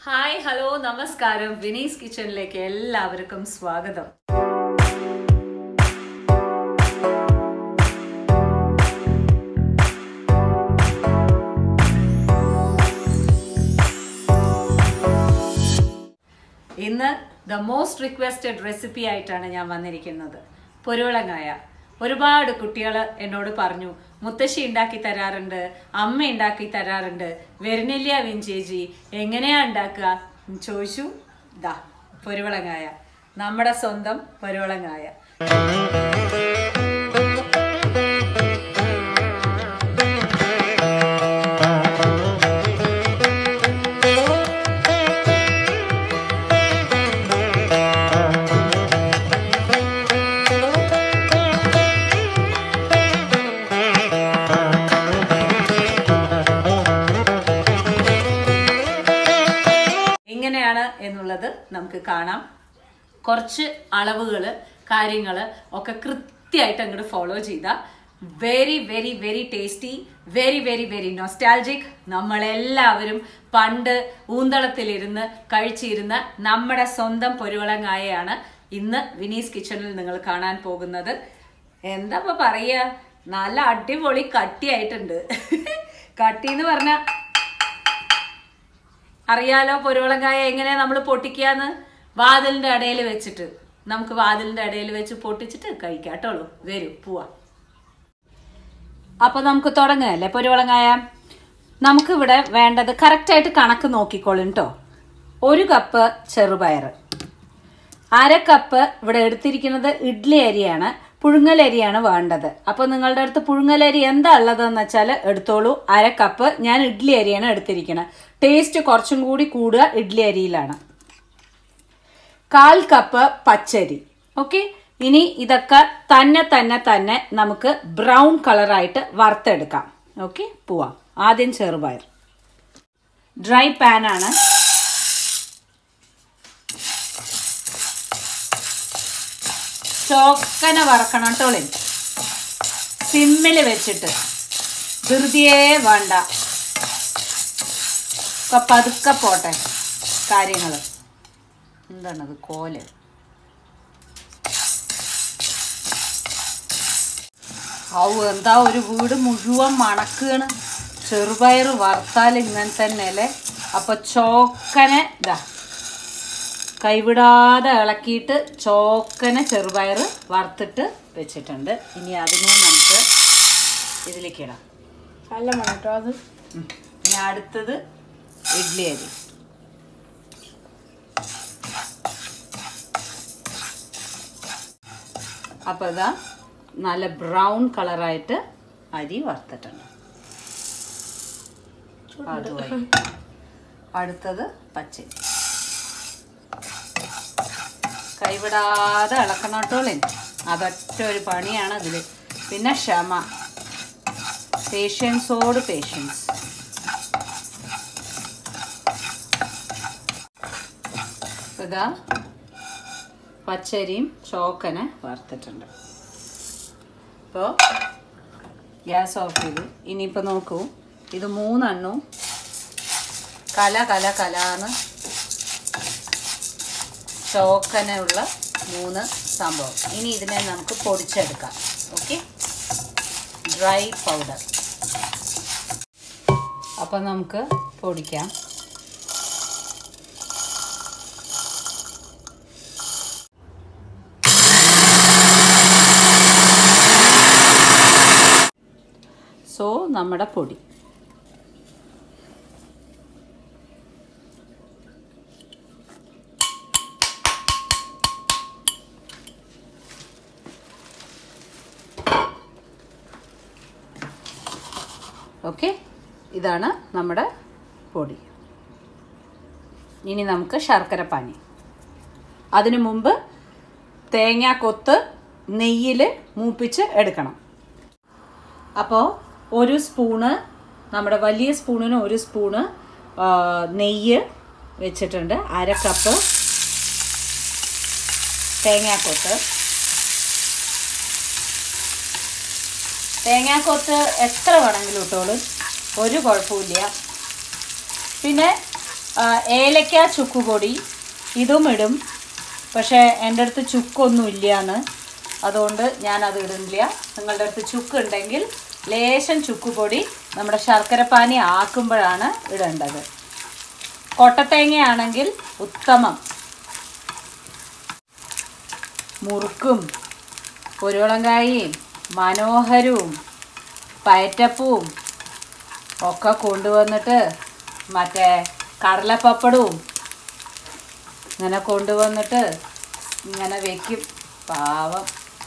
Hi hello നമസ്കാരം വിനീസ് കിച്ചണിലേക്ക് എല്ലാവർക്കും സ്വാഗതം ഇന്ന് ദ മോസ്റ്റ് റിക്വസ്റ്റഡ് റെസിപ്പി ആയിട്ടാണ് ഞാൻ വന്നിരിക്കുന്നത് പൊരുവളങ്ങായ ഒരുപാട് കുട്ടികൾ എന്നോട് പറഞ്ഞു മുത്തശ്ശി ഉണ്ടാക്കി തരാറുണ്ട് അമ്മ ഉണ്ടാക്കി തരാറുണ്ട് വരുന്നില്ല വിഞ്ചേജി എങ്ങനെയാ ഉണ്ടാക്കുക എന്ന് ചോദിച്ചു ദാ പൊരുവളങ്ങായ നമ്മുടെ സ്വന്തം പൊരുവളങ്ങായ എങ്ങനെയാണ് എന്നുള്ളത് നമുക്ക് കാണാം കുറച്ച് അളവുകൾ കാര്യങ്ങൾ ഒക്കെ കൃത്യമായിട്ട് അങ്ങോട്ട് ഫോളോ ചെയ്താൽ very very very tasty very very very nostalgic നമ്മളെല്ലാവരും പണ്ട് ഊന്തളത്തിലിരുന്ന് കഴിച്ചിരുന്ന നമ്മുടെ സ്വന്തം പൊരുവളങ്ങായയാണ് ഇന്ന് വിനീസ് കിച്ചണിൽ നിങ്ങൾ കാണാൻ പോകുന്നത് എന്താ ഇപ്പൊ പറയുക നല്ല അടിപൊളി കട്ടിയായിട്ടുണ്ട് കട്ടി എന്ന് പറഞ്ഞാൽ അറിയാലോ പൊരുവളങ്കായ എങ്ങനെയാ നമ്മൾ പൊട്ടിക്കാന്ന് വാതിലിന്റെ ഇടയിൽ വെച്ചിട്ട് നമുക്ക് വാതിലിന്റെ ഇടയിൽ വെച്ച് പൊട്ടിച്ചിട്ട് കഴിക്കാം കേട്ടോളൂ വരൂ പോവാ അപ്പൊ നമുക്ക് തുടങ്ങുകയല്ലേ പൊരുവളങ്ങായ നമുക്ക് ഇവിടെ വേണ്ടത് കറക്റ്റായിട്ട് കണക്ക് നോക്കിക്കോളും കേട്ടോ ഒരു കപ്പ് ചെറുപയർ അര കപ്പ് ഇവിടെ എടുത്തിരിക്കുന്നത് ഇഡ്ലി അരിയാണ് പുഴുങ്ങലരിയാണ് വേണ്ടത് അപ്പൊ നിങ്ങളുടെ അടുത്ത് പുഴുങ്ങലരി എന്താ ഉള്ളതെന്ന് വെച്ചാൽ എടുത്തോളൂ അര കപ്പ് ഞാൻ ഇഡ്ലി അരിയാണ് എടുത്തിരിക്കുന്നത് ടേസ്റ്റ് കുറച്ചും കൂടി കൂടുക ഇഡ്ലി അരിയിലാണ് കാൽ കപ്പ് പച്ചരി ഓക്കെ ഇനി ഇതൊക്കെ തന്നെ തന്നെ തന്നെ നമുക്ക് ബ്രൗൺ കളറായിട്ട് വറുത്തെടുക്കാം ഓക്കെ പോവാം ആദ്യം ചെറുപയർ ഡ്രൈ പാനാണ് ചോക്കനെ വറക്കണം കേട്ടോളി സിമ്മിൽ വെച്ചിട്ട് ധൃതിയേ വേണ്ട ഒക്കെ പതുക്കെ പോട്ടെ കാര്യങ്ങൾ എന്താണത് കോല് ഔ എന്താ ഒരു വീട് മുഴുവൻ മണക്കാണ് ചെറുപയർ വറുത്താൽ ഇങ്ങനെ തന്നെ അല്ലേ അപ്പൊ ചോക്കനെ ഇതാ കൈവിടാതെ ഇളക്കിയിട്ട് ചോക്കനെ ചെറുപയർ വറുത്തിട്ട് വെച്ചിട്ടുണ്ട് ഇനി അതിനെ നമുക്ക് ഇതിലേക്ക് ഇടാം നല്ല മണം കേട്ടോ അത് ഉം. ഇനി അടുത്തത് ഇഡ്ലി അരി അപ്പോൾ ഇതാ നല്ല ബ്രൗൺ കളറായിട്ട് അരി വറുത്തിട്ടുണ്ട് അതുമായി അടുത്തത് പച്ചരി കൈവിടാതെ ഇളക്കണം കേട്ടോളേ അതൊറ്റ ഒരു പണിയാണ് ഇതിൽ പിന്നെ ക്ഷമ പേഷ്യൻസോട് പേഷ്യൻസ് ഇതാ പച്ചരിയും ചോക്കനെ വറുത്തിട്ടുണ്ട് ഇപ്പോൾ ഗ്യാസ് ഓഫ് ചെയ്തു ഇനിയിപ്പോൾ നോക്കൂ ഇത് മൂന്നെണ്ണവും കല കല കലാന്ന് ചോക്കനുള്ള മൂന്ന് സംഭവം ഇനി ഇതിനെ നമുക്ക് പൊടിച്ചെടുക്കാം ഓക്കെ ഡ്രൈ പൗഡർ അപ്പം നമുക്ക് പൊടിക്കാം സോ നമ്മുടെ പൊടി ഓക്കെ ഇതാണ് നമ്മുടെ പൊടി ഇനി നമുക്ക് ശർക്കര പാനി അതിനു മുമ്പ് തേങ്ങ കൊത്ത് നെയ്യിൽ മൂപ്പിച്ച് എടുക്കണം അപ്പോൾ ഒരു സ്പൂണ് നമ്മുടെ വലിയ സ്പൂണിന് ഒരു സ്പൂണ് ആ, നെയ്യ് വെച്ചിട്ടുണ്ട് അര കപ്പ് തേങ്ങാക്കൊത്ത് തേങ്ങാക്കൊത്ത് എത്ര വേണമെങ്കിലും ഇട്ടോളും ഒരു കുഴപ്പമില്ല പിന്നെ ആ, ഏലക്ക ചുക്കുപൊടി ഇതും ഇടും പക്ഷേ എൻ്റെ അടുത്ത് ചുക്കൊന്നും ഇല്ലയെന്ന് അതുകൊണ്ട് ഞാനത് ഇടുന്നില്ല നിങ്ങളുടെ അടുത്ത് ചുക്ക് ഉണ്ടെങ്കിൽ ലേശം ചുക്കുപൊടി നമ്മുടെ ശർക്കരപ്പാനി ആക്കുമ്പോഴാണ് ഇടേണ്ടത് കൊട്ടത്തേങ്ങയാണെങ്കിൽ ഉത്തമം മുറുക്കും കുരുവളങ്കായും മനോഹരവും പയറ്റപ്പവും ഒക്കെ കൊണ്ടുവന്നിട്ട് മറ്റേ കടലപ്പപ്പടവും ഇങ്ങനെ കൊണ്ടുവന്നിട്ട് ഇങ്ങനെ വെക്കും പാവം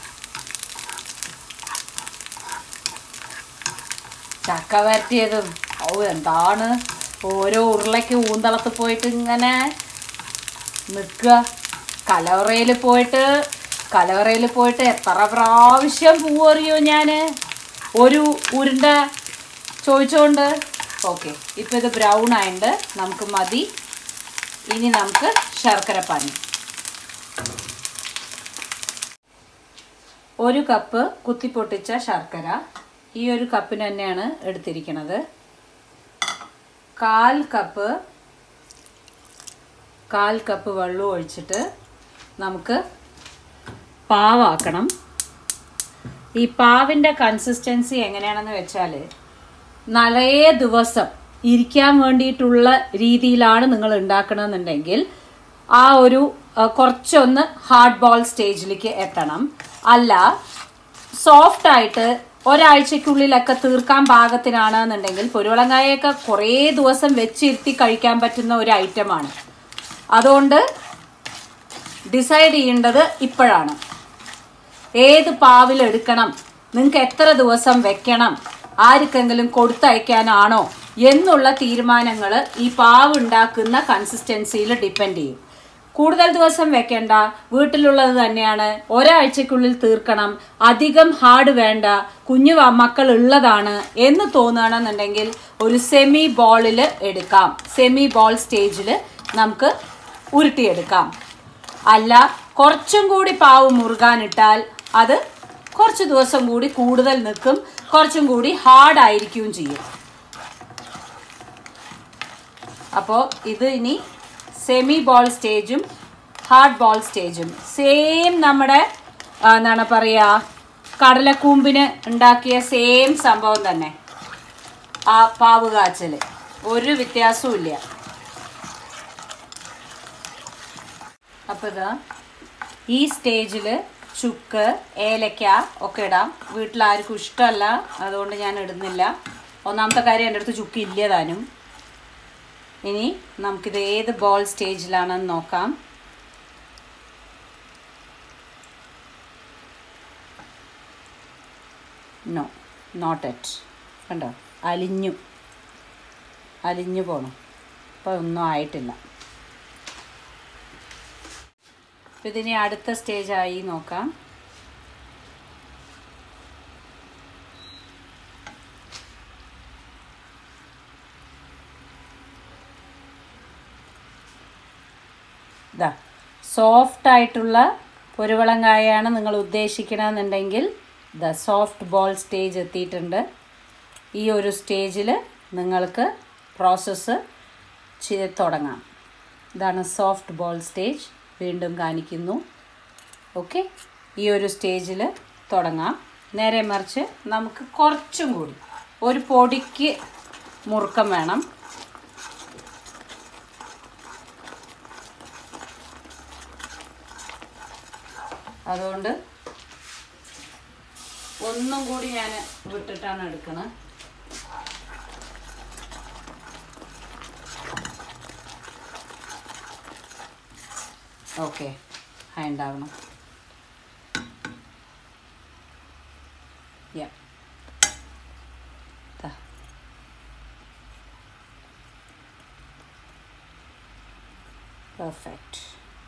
ചക്ക വരട്ടിയതും ഓ എന്താണ് ഓരോ ഉരുളയ്ക്ക് ഊന്തളത്ത് പോയിട്ട് ഇങ്ങനെ നിൽക്കുക കലവറയിൽ പോയിട്ട് കലവറയിൽ പോയിട്ട് എത്ര പ്രാവശ്യം പൂവറിയോ ഞാൻ ഒരു ഉരുണ്ട ചോദിച്ചോണ്ട് ഓക്കെ ഇപ്പം ഇത് ബ്രൗൺ ആയിട്ട് നമുക്ക് മതി ഇനി നമുക്ക് ശർക്കര പാനി ഒരു കപ്പ് കുത്തിപ്പൊട്ടിച്ച ശർക്കര ഈ ഒരു കപ്പിന് തന്നെയാണ് എടുത്തിരിക്കുന്നത് കാൽ കപ്പ് കാൽ കപ്പ് വെള്ളം ഒഴിച്ചിട്ട് നമുക്ക് പാവാക്കണം ഈ പാവിൻ്റെ കൺസിസ്റ്റൻസി എങ്ങനെയാണെന്ന് വെച്ചാൽ നിറയെ ദിവസം ഇരിക്കാൻ വേണ്ടിയിട്ടുള്ള രീതിയിലാണ് നിങ്ങൾ ഉണ്ടാക്കണമെന്നുണ്ടെങ്കിൽ ആ ഒരു ആ, കുറച്ചൊന്ന് ഹാർഡ് ബോൾ സ്റ്റേജിലേക്ക് എത്തണം അല്ല സോഫ്റ്റ് ആയിട്ട് ഒരാഴ്ചക്കുള്ളിലൊക്കെ തീർക്കാൻ പാകത്തിനാണെന്നുണ്ടെങ്കിൽ പൊരുവളങ്കായൊക്കെ കുറേ ദിവസം വെച്ചിരുത്തി കഴിക്കാൻ പറ്റുന്ന ഒരു ഐറ്റമാണ് അതുകൊണ്ട് ഡിസൈഡ് ചെയ്യേണ്ടത് ഇപ്പോഴാണ് ഏത് പാവിൽ എടുക്കണം നിങ്ങൾക്ക് എത്ര ദിവസം വെക്കണം ആർക്കെങ്കിലും കൊടുത്തയക്കാനാണോ എന്നുള്ള തീരുമാനങ്ങൾ ഈ പാവ് ഉണ്ടാക്കുന്ന കൺസിസ്റ്റൻസിയിൽ ഡിപ്പെൻഡ് ചെയ്യും കൂടുതൽ ദിവസം വെക്കേണ്ട വീട്ടിലുള്ളത് തന്നെയാണ് ഒരാഴ്ചക്കുള്ളിൽ തീർക്കണം അധികം ഹാർഡ് വേണ്ട കുഞ്ഞു വ- മക്കൾ ഉള്ളതാണ് എന്ന് തോന്നുകയാണെന്നുണ്ടെങ്കിൽ ഒരു സെമി ബോളിൽ എടുക്കാം സെമി ബോൾ സ്റ്റേജിൽ നമുക്ക് ഉരുട്ടിയെടുക്കാം അല്ല കുറച്ചും കൂടി പാവ് മുറുകാനിട്ടാൽ അത് കുറച്ച് ദിവസം കൂടി കൂടുതൽ നിൽക്കും കുറച്ചും കൂടി ഹാർഡ് ആയിരിക്കുകയും ചെയ്യും അപ്പോൾ ഇത് ഇനി സെമി ബോൾ സ്റ്റേജും ഹാർഡ് ബോൾ സ്റ്റേജും സെയിം നമ്മുടെ ആ, എന്താണ് പറയുക കടലക്കൂമ്പിന് ഉണ്ടാക്കിയ സെയിം സംഭവം തന്നെ ആ പാവ് കാച്ചൽ ഒരു വ്യത്യാസവും ഇല്ല അപ്പോൾ ഇതാ ഈ സ്റ്റേജിൽ ചുക്ക് ഏലക്ക ഒക്കെ ഇടാം വീട്ടിൽ ആർക്കും ഇഷ്ടമല്ല അതുകൊണ്ട് ഞാൻ ഇടുന്നില്ല ഒന്നാമത്തെ കാര്യം എൻ്റെ അടുത്ത് ചുക്ക് ഇല്ല താനും ഇനി നമുക്കിത് ഏത് ബോൾ സ്റ്റേജിലാണെന്ന് നോക്കാം നോ നോട്ട് എറ്റ് കണ്ടോ അലിഞ്ഞു അലിഞ്ഞു പോണം അപ്പോൾ ഒന്നും ആയിട്ടില്ല അപ്പോൾ ഇതിനി അടുത്ത സ്റ്റേജായി നോക്കാം ഇതാ സോഫ്റ്റ് ആയിട്ടുള്ള പൊരുവളങ്കായാണ് നിങ്ങൾ ഉദ്ദേശിക്കണമെന്നുണ്ടെങ്കിൽ ദ സോഫ്റ്റ് ബോൾ സ്റ്റേജ് എത്തിയിട്ടുണ്ട് ഈ ഒരു സ്റ്റേജിൽ നിങ്ങൾക്ക് പ്രോസസ്സ് ചെയ്ത് തുടങ്ങാം ഇതാണ് സോഫ്റ്റ് ബോൾ സ്റ്റേജ് വീണ്ടും കാണിക്കുന്നു ഓക്കെ ഈ ഒരു സ്റ്റേജിൽ തുടങ്ങാം നേരെ മറിച്ച് നമുക്ക് കുറച്ചും കൂടി ഒരു പൊടിക്ക് മുറുക്കം വേണം അതുകൊണ്ട് ഒന്നും കൂടി ഞാൻ വിട്ടിട്ടാണ് എടുക്കണത് ഓക്കെ ഉണ്ടാവണം യാ ദാ. പെർഫെക്റ്റ്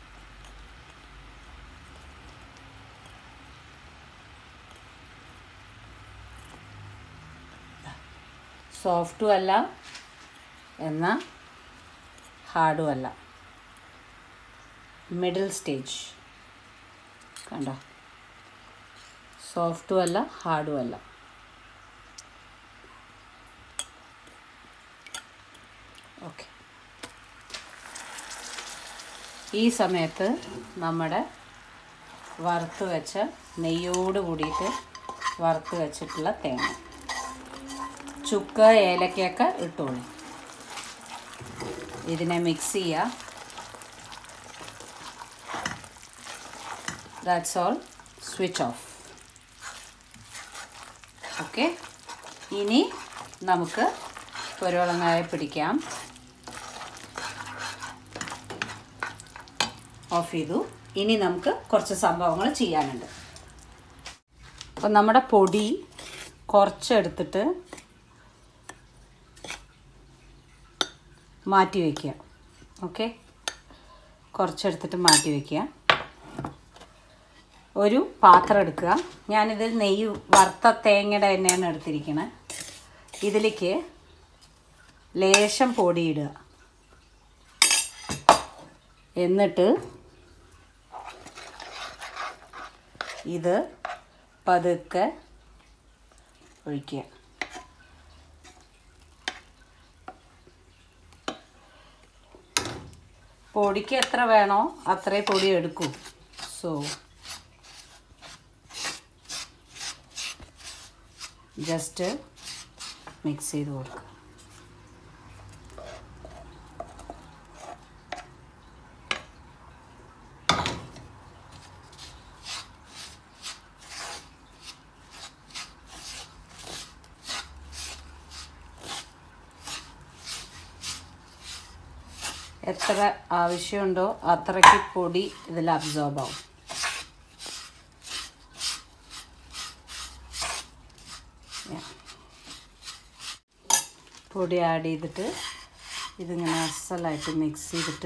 സോഫ്റ്റും അല്ല എന്നാൽ ഹാർഡും അല്ല മിഡിൽ സ്റ്റേജ് കണ്ടോ സോഫ്റ്റും അല്ല ഹാർഡും അല്ല ഓക്കെ ഈ സമയത്ത് നമ്മുടെ വറുത്ത് വെച്ച നെയ്യോട് കൂടിയിട്ട് വറുത്ത് വെച്ചിട്ടുള്ള തേങ്ങ ചുക്ക ഏലക്കയൊക്കെ ഇട്ടോളൂ ഇതിനെ മിക്സ് ചെയ്യുക that's all switch off okay ഇനി നമുക്ക് കുരുളങ്ങായ പിടിക്കാം ഓഫ് ചെയ്തു ഇനി നമുക്ക് കുറച്ച് സംഭവങ്ങൾ ചെയ്യാനുണ്ട് അപ്പം നമ്മുടെ പൊടി കുറച്ചെടുത്തിട്ട് മാറ്റി വയ്ക്കുക ഓക്കെ കുറച്ചെടുത്തിട്ട് മാറ്റി വയ്ക്കുക ഒരു പാത്രം എടുക്കുക ഞാനിതിൽ നെയ്യ് വറുത്ത തേങ്ങയുടെ എണ്ണയാണ് എടുത്തിരിക്കുന്നത് ഇതിലേക്ക് ലേശം പൊടിയിടുക എന്നിട്ട് ഇത് പതുക്കെ ഒഴിക്കുക പൊടിക്ക് എത്ര വേണോ അത്രേ പൊടി എടുക്കൂ സോ ജസ്റ്റ് മിക്സ് ചെയ്ത് കൊടുക്കുക എത്ര ആവശ്യമുണ്ടോ അത്രയ്ക്ക് പൊടി ഇതിൽ അബ്സോർബ് ആവും Yeah. പൊടി ആഡ് ചെയ്തിട്ട് ഇതിങ്ങനെ അസലായിട്ട് മിക്സ് ചെയ്തിട്ട്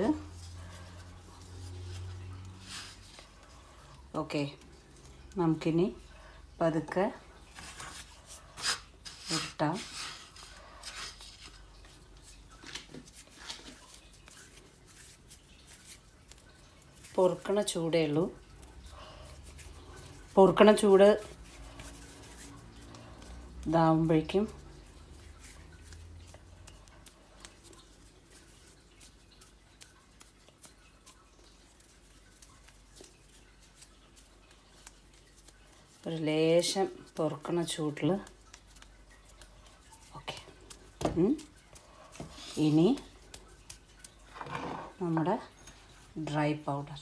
ഓക്കെ നമുക്കിനി പതുക്കെ ഉരുട്ടാം പൊറുക്കണ ചൂടേ ഉള്ളൂ പൊറുക്കണ ചൂട് ഇതാവുമ്പോഴേക്കും ഒരു ലേശം പൊറുക്കണ ചൂടിൽ ഓക്കെ ഇനി നമ്മുടെ ഡ്രൈ പൗഡർ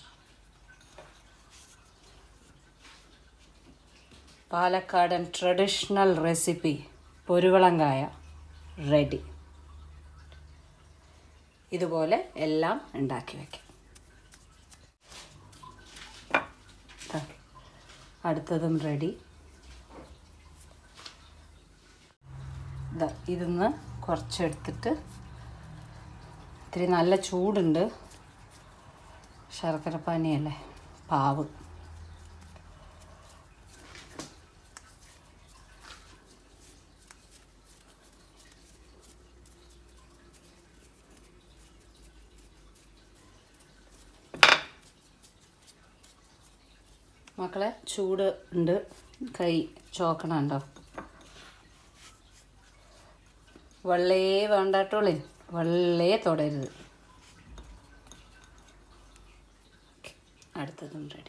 പാലക്കാടൻ ട്രഡീഷണൽ റെസിപ്പി പൊരുവളങ്കായ റെഡി ഇതുപോലെ എല്ലാം ഉണ്ടാക്കി വയ്ക്കാം ദാ, അടുത്തതും റെഡി ഇതിന്ന് കുറച്ചെടുത്തിട്ട് ഇത്തിരി നല്ല ചൂടുണ്ട് ശർക്കര പാനിയല്ലേ പാവ് മക്കളെ ചൂട് ഉണ്ട് കൈ ചോക്കണുണ്ടോ വെള്ളേ വേണ്ടാട്ടോളേ വെള്ളേ തൊടരുത് അടുത്തതും റെഡി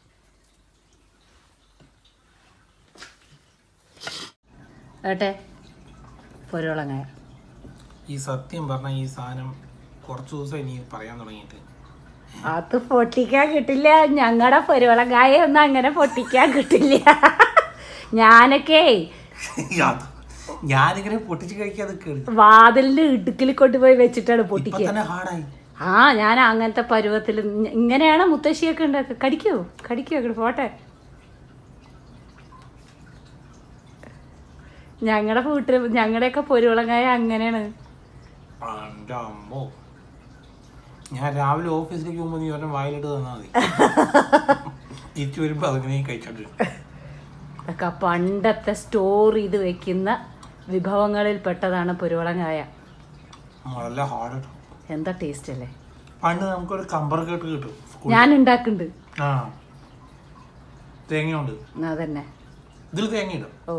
ഏട്ടെ പൊരുളങ്ങായ ഈ സത്യം പറഞ്ഞ ഈ സാധനം കുറച്ച് ദിവസം ഇനി പറയാൻ തുടങ്ങിയിട്ട് അത് പൊട്ടിക്കാൻ കിട്ടില്ല ഞങ്ങളുടെ പൊരുവളങ്കായ ഒന്നും അങ്ങനെ പൊട്ടിക്കാൻ കിട്ടില്ല ഞാനൊക്കെ അത് ഞാനിങ്ങനെ പൊട്ടിച്ച് കഴിക്കാൻ നിൽക്കുകയാണ് വാതിലിന്റെ ഇടുക്കിൽ കൊണ്ടുപോയി വെച്ചിട്ടാണ് ഇപ്പൊ പൊട്ടിക്കുക തന്നെ ഹാർഡായി ആ ഞാൻ അങ്ങനത്തെ പരുവത്തിൽ ഇങ്ങനെയാണ് മുത്തശ്ശിയൊക്കെ ഉണ്ടാക്കുക കടിക്കോ കടിക്കോ ഇങ്ങോട്ട് പോട്ടെ ഞങ്ങളുടെ വീട്ടിൽ ഞങ്ങളുടെയൊക്കെ പൊരുവളങ്ങായ അങ്ങനെയാണ് എൻ്റെ അമ്മോ ഞാൻ രാവിലെ ഓഫീസിലേക്ക് പോകുമ്പോൾ നീ ഒരെണ്ണം വായിലിട്ട് തന്നാൽ മതി തിരിച്ചു വരുമ്പോൾ അതങ്ങനെ കഴിച്ചോണ്ട് വരും. അതൊക്കെ പണ്ടത്തെ സ്റ്റോർ ചെയ്ത് വെക്കുന്ന വിഭവങ്ങളിൽ പെട്ടതാണ് പൊരുവളങ്ങായ നല്ല ഹാർഡ് എന്താ ടേസ്റ്റ് അല്ലേ പണ്ട് നമുക്കൊരു കമ്പർ കേട്ട് കിട്ടും സ്കൂളിൽ. ഞാൻ ഉണ്ടാക്കുന്നുണ്ട് ആ തേങ്ങയുണ്ട് അതന്നെ ഇതിൽ തേങ്ങ ഇടും ഓ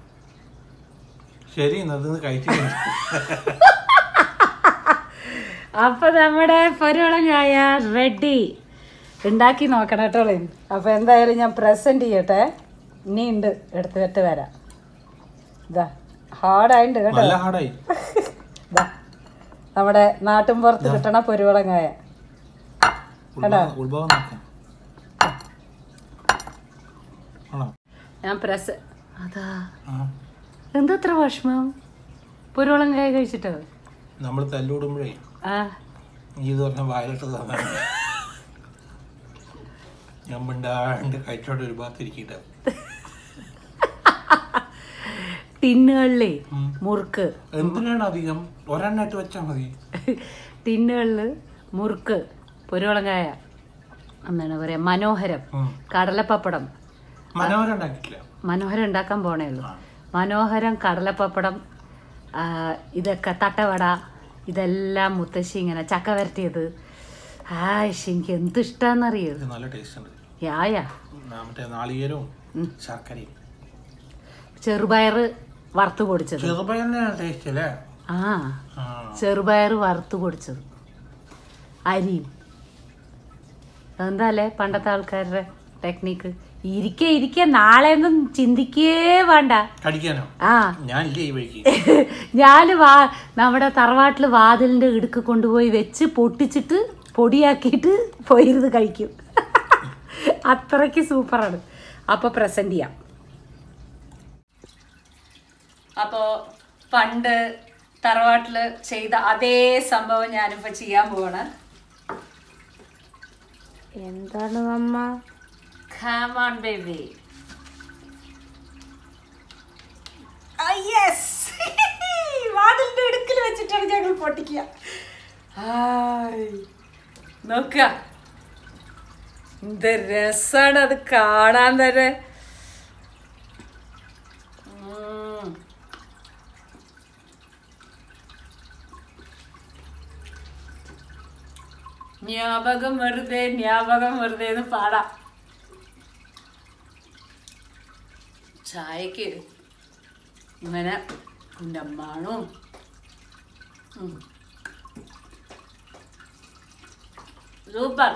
ശരി ഇന്നത് കഴിച്ചു കഴിഞ്ഞു. അപ്പൊ നമ്മുടെ പൊരുളങ്ങായ റെഡി ഉണ്ടാക്കി നോക്കണം കേട്ടോ അപ്പൊ എന്തായാലും ഞാൻ പ്രസന്റ് ചെയ്യട്ടെ ഇനി ഉണ്ട് എടുത്ത് വെട്ട് വരാം ഇതാ ഹാർഡായിട്ടുണ്ട് കേട്ടോ നല്ല ഹാർഡായി ഇതാ നമ്മുടെ നാട്ടിൻ പുറത്ത് കിട്ടണ പൊരുവളങ്ങായ ഉൾഭാഗം ഉൾഭാഗം നോക്കാം ആണോ ഞാൻ പ്രസ് അതാ ആ എന്തത്ര വിഷമം പൊരുവളങ്ങായ കഴിച്ചിട്ടോ നമ്മൾ തല്ലൂടുമ്പോഴേ ആ നീ ഇത് പറഞ്ഞ വയലിട്ട് തന്നെ ഞാൻ മിണ്ടാണ്ട് കഴിച്ചോണ്ട് ഒരു ഭാഗത്ത് ഇരിക്കട്ടെ ടിന്നുകളിലേ ഉം. മുറുക്ക് എന്തിനാണ് അധികം ഒരെണ്ണായിട്ട് വെച്ചാൽ മതി ടിന്നുകളിൽ മുറുക്ക് പൊരുവളങ്ങായ എന്താണ് പറയാ മനോഹരം ഉം. കടലപ്പപ്പടം മനോഹരം ഉണ്ടാക്കിയിട്ടില്ല മനോഹരം ഉണ്ടാക്കാൻ പോണേ ഉള്ളൂ മനോഹരം കടലപ്പപ്പടം ആ, ഇതൊക്കെ തട്ടവട ഇതെല്ലാം മുത്തശ്ശി ഇങ്ങനെ ചക്ക വരട്ടിയത് ആ എനിക്ക് എന്ത് ഇഷ്ടാന്നറിയോ ഇത് നല്ല ടേസ്റ്റ് ഉണ്ട് യായാ ആ, മറ്റേ നാളികേരവും ശർക്കരയും ചെറുപയർ വറുത്ത് പൊടിച്ചത് ചെറുപയറിനാണ് ടേസ്റ്റ് അല്ലേ ആ ആ ചെറുപയർ വറുത്ത് പൊടിച്ചത് അരിയും എന്താല്ലേ പണ്ടത്തെ ആൾക്കാരുടെ ടെക്നിക്ക് ഇരിക്കെ ഇരിക്കെ നാളെ ഒന്നും ചിന്തിക്കേ വേണ്ട കടിക്കാനോ ആ ഞാൻ ഇല്ലേ ഈ വഴിക്ക് ഞാൻ വാ നമ്മുടെ തറവാട്ടിൽ വാതിലിന്റെ ഇടുക്ക് കൊണ്ടുപോയി വെച്ച് പൊട്ടിച്ചിട്ട് പൊടിയാക്കിയിട്ട് പോയിരുന്ന് കഴിക്കും അത്രയ്ക്ക് സൂപ്പറാണ് അപ്പോൾ പ്രസന്റ് ചെയ്യാം അപ്പോൾ പണ്ട് തറവാട്ടിൽ ചെയ്ത അതേ സംഭവം ഞാനിപ്പോൾ ചെയ്യാൻ പോവാണ് എന്താണ് അമ്മ Come on, baby. Ah, yes! വാതിലിന്റെ ഇടുക്കിൽ വെച്ചിട്ടാണ് ഞങ്ങൾ പൊട്ടിക്കുക ഹായ്. നോക്കുക എന്ത് രസാണ് അത് കാണാൻ തന്നെ ഉം. ജ്ഞാപകം വെറുതെ ജ്ഞാപകം വെറുതെ എന്ന് പാടാം ചായക്ക് ഇങ്ങനെ കുണ്ടമ്മാണും സൂപ്പർ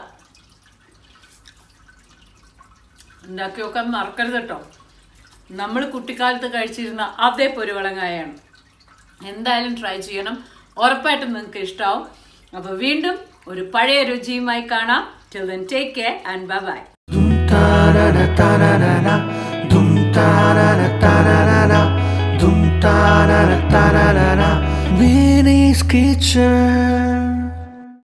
ഉണ്ടാക്കി നോക്കാൻ മറക്കരുത് കേട്ടോ നമ്മൾ കുട്ടിക്കാലത്ത് കഴിച്ചിരുന്ന അതേ പൊരുവളങ്ങായാണ് എന്തായാലും ട്രൈ ചെയ്യണം ഉറപ്പായിട്ടും നിങ്ങൾക്ക് ഇഷ്ടാവും അപ്പോൾ വീണ്ടും ഒരു പഴയ രുചിയുമായി കാണാം till then take care and bye bye Dum ta na na ta na na na. Dum ta na na ta na na na. Winnie's Kitchen.